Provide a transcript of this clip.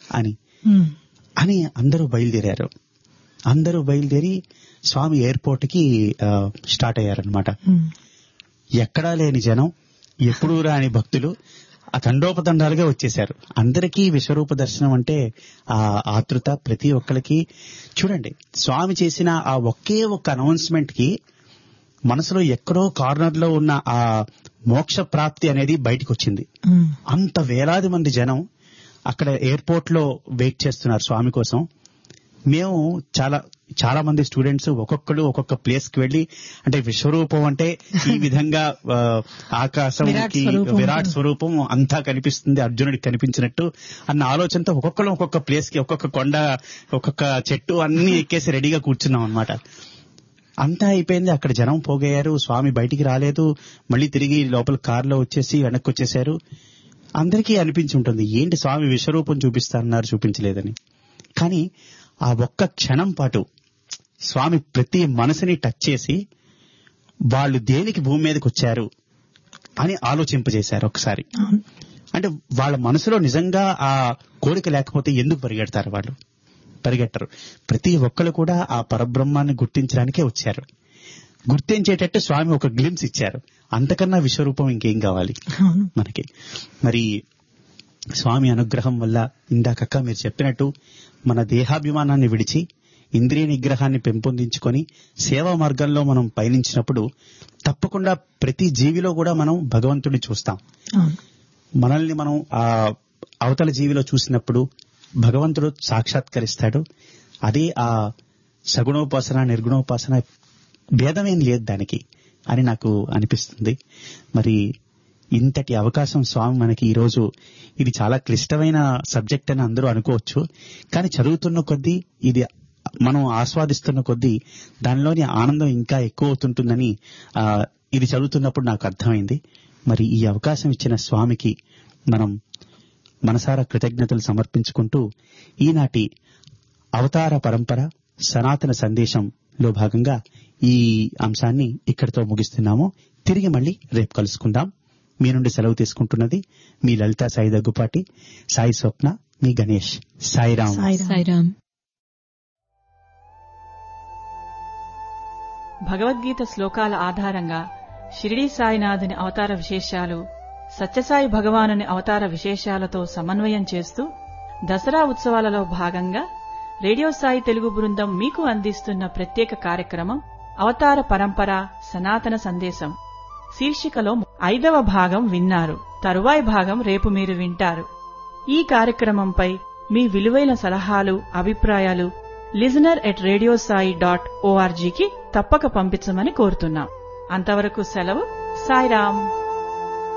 అని ఉమ్, అని అందరూ బయలుదేరారు అందరూ బయలుదేరి స్వామి ఎయిర్పోర్ట్ కి ఆ, స్టార్ట్ అయ్యారనమాట ఉమ్, ఎక్కడా లేని జనం ఎప్పుడూ రాని భక్తులు ఆ తండోపతండాలుగా వచ్చేశారు అందరికీ విశ్వరూప దర్శనం అంటే ఆ ఆతృత ప్రతి ఒక్కరికి చూడండి స్వామి చేసిన ఆ ఒకే ఒక్క అనౌన్స్మెంట్ కి మనసులో ఎక్కడో కార్నర్ లో ఉన్న ఆ మోక్ష ప్రాప్తి అనేది బయటకు వచ్చింది ఉమ్, అంత వేలాది మంది జనం అక్కడ ఎయిర్పోర్ట్ లో వెయిట్ చేస్తున్నారు స్వామి కోసం మేము చాలా చాలా మంది స్టూడెంట్స్ ఒక్కొక్కరు ఒక్కొక్క ప్లేస్ కి వెళ్లి అంటే విశ్వరూపం అంటే ఈ విధంగా ఆ, ఆకాశంకి విరాట్ స్వరూపం విరాట్ ఉంటుంది. స్వరూపం అంతా కనిపిస్తుంది అర్జునుడికి కనిపించినట్టు అన్న ఆలోచనతో ఒక్కొక్కరు ఒక్కొక్క ప్లేస్ కి ఒక్కొక్క కొండ ఒక్కొక్క చెట్టు అన్ని ఎక్కేసి రెడీగా కూర్చున్నాం అన్నమాట అంతా అయిపోయింది అక్కడ జనం పోగయ్యారు స్వామి బయటికి రాలేదు మళ్ళీ తిరిగి లోపల కారులో వచ్చేసి వెనక్కి వచ్చేసారు అందరికీ అనిపించి ఉంటుంది ఏంటి స్వామి విశ్వరూపం చూపిస్తారన్నారు చూపించలేదని కానీ ఆ ఒక్క క్షణం పాటు స్వామి ప్రతి మనసుని టచ్ చేసి వాళ్ళు దేనికి భూమి మీదకి వచ్చారు అని ఆలోచింపజేశారు ఒకసారి అవును. అంటే వాళ్ళ మనసులో నిజంగా ఆ కోరిక లేకపోతే ఎందుకు పరిగెడతారు వాళ్ళు పరిగెట్టరు ప్రతి ఒక్కరు కూడా ఆ పరబ్రహ్మాన్ని గుర్తించడానికే వచ్చారు గుర్తించేటట్టు స్వామి ఒక గ్లిమ్స్ ఇచ్చారు అంతకన్నా విశ్వరూపం ఇంకేం కావాలి అవును మనకి మరి స్వామి అనుగ్రహం వల్ల ఇందాకక్క మీరు చెప్పినట్టు మన దేహాభిమానాన్ని విడిచి ఇంద్రియ నిగ్రహాన్ని పెంపొందించుకొని సేవా మార్గంలో మనం పయనించినప్పుడు తప్పకుండా ప్రతి జీవిలో కూడా మనం భగవంతుడిని చూస్తాం అవును మనల్ని మనం ఆ అవతల జీవిలో చూసినప్పుడు భగవంతుడు సాక్షాత్కరిస్తాడు అదే ఆ సగుణోపాసన నిర్గుణోపాసన భేదమేం లేదు దానికి అని నాకు అనిపిస్తుంది మరి ఇంతటి అవకాశం స్వామి మనకి ఈరోజు ఇది చాలా క్లిష్టమైన సబ్జెక్ట్ అని అందరూ అనుకోవచ్చు కానీ చదువుతున్న కొద్దీ ఇది మనం ఆస్వాదిస్తున్న కొద్దీ దానిలోని ఆనందం ఇంకా ఎక్కువ అవుతుంటుందని ఆ, ఇది చదువుతున్నప్పుడు నాకు అర్థమైంది మరి ఈ అవకాశం ఇచ్చిన స్వామికి మనం మనసారా కృతజ్ఞతలు సమర్పించుకుంటూ ఈనాటి అవతార పరంపర సనాతన సందేశంలో భాగంగా ఈ అంశాన్ని ఇక్కడితో ముగిస్తున్నాము తిరిగి మళ్ళీ రేపు కలుసుకుందాం మీ నుండి సెలవు తీసుకుంటున్నది మీ లలిత సాయి దగ్గుపాటి సాయి స్వప్న మీ గణేష్ సాయిరాం సాయిరాం. సాయిరామ్ భగవద్గీత శ్లోకాల ఆధారంగా షిరిడీ సాయినాథుని అవతార విశేషాలు సత్యసాయి భగవానుని అవతార విశేషాలతో సమన్వయం చేస్తూ దసరా ఉత్సవాలలో భాగంగా రేడియో సాయి తెలుగు బృందం మీకు అందిస్తున్న ప్రత్యేక కార్యక్రమం అవతార పరంపర సనాతన సందేశం శీర్షికలో ఐదవ భాగం విన్నారు తరువాయి భాగం రేపు మీరు వింటారు ఈ కార్యక్రమంపై మీ విలువైన సలహాలు అభిప్రాయాలు లిజనర్ ఎట్ రేడియోసాయి డాట్ ఓఆర్జీకి తప్పక పంపించమని కోరుతున్నాం అంతవరకు సెలవు సాయిరాం